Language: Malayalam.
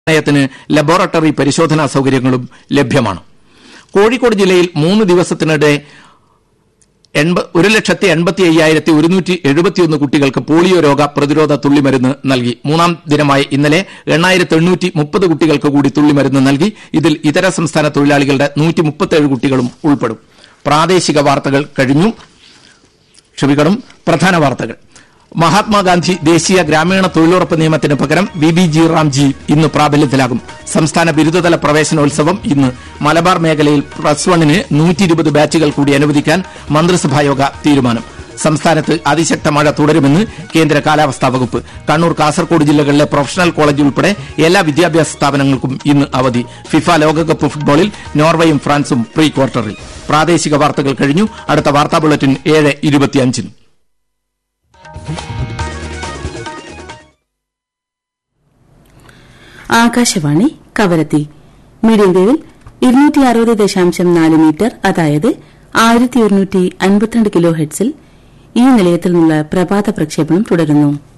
നയത്തിന് ലബോറട്ടറി പരിശോധനാ സൌകര്യങ്ങളും ലഭ്യമാണ് കോഴിക്കോട് ജില്ലയിൽ മൂന്ന് ദിവസത്തിനിടെ ഒരു ലക്ഷത്തി എൺപത്തി അയ്യായിരത്തി ഒരുന്നൂറ്റി എഴുപത്തിയൊന്ന് കുട്ടികൾക്ക് പോളിയോ രോഗ പ്രതിരോധ തുള്ളിമരുന്ന് നൽകി മൂന്നാം ദിനമായ ഇന്നലെ എണ്ണായിരത്തി എണ്ണൂറ്റി മുപ്പത് കുട്ടികൾക്ക് കൂടി തുള്ളിമരുന്ന് നൽകി ഇതിൽ ഇതര സംസ്ഥാന തൊഴിലാളികളുടെ നൂറ്റി മുപ്പത്തേഴ് കുട്ടികളും ഉൾപ്പെടും പ്രാദേശിക വാർത്തകൾ കഴിഞ്ഞു ക്ഷമിക്കണം പ്രധാന വാർത്തകൾ മഹാത്മാഗാന്ധി ദേശീയ ഗ്രാമീണ തൊഴിലുറപ്പ് നിയമത്തിന് പകരം ബി ബി ജി റാംജി ഇന്ന് പ്രാബല്യത്തിലാകും സംസ്ഥാന ബിരുദതല പ്രവേശനോത്സവം ഇന്ന് മലബാർ മേഖലയിൽ പ്ലസ് വണ്ണിന് നൂറ്റി ഇരുപത് ബാച്ചുകൾ കൂടി അനുവദിക്കാൻ മന്ത്രിസഭായോഗ തീരുമാനം സംസ്ഥാനത്ത് അതിശക്ത മഴ തുടരുമെന്ന് കേന്ദ്ര കാലാവസ്ഥാ വകുപ്പ് കണ്ണൂർ കാസർകോട് ജില്ലകളിലെ പ്രൊഫഷണൽ കോളേജ് ഉൾപ്പെടെ എല്ലാ വിദ്യാഭ്യാസ സ്ഥാപനങ്ങൾക്കും ഇന്ന് അവധി ഫിഫ ലോകകപ്പ് ഫുട്ബോളിൽ നോർവേയും ഫ്രാൻസും പ്രീ ക്വാർട്ടറിൽ പ്രാദേശിക വാർത്തകൾ കഴിഞ്ഞു അടുത്ത വാർത്താ ബുള്ളറ്റിൻ ഏഴ് ഇരുപത്തിയഞ്ചിന് ആകാശവാണി കവരത്തി മീഡിയം വേവിൽ ഇരുന്നൂറ്റി അറുപത് ദശാംശം നാല് മീറ്റർ അതായത് ആയിരത്തി ഒരുന്നൂറ്റി അൻപത്തിരണ്ട് കിലോ ഹെഡ്സിൽ ഈ നിലയത്തിൽ നിന്നുള്ള പ്രഭാത പ്രക്ഷേപണം തുടരുന്നു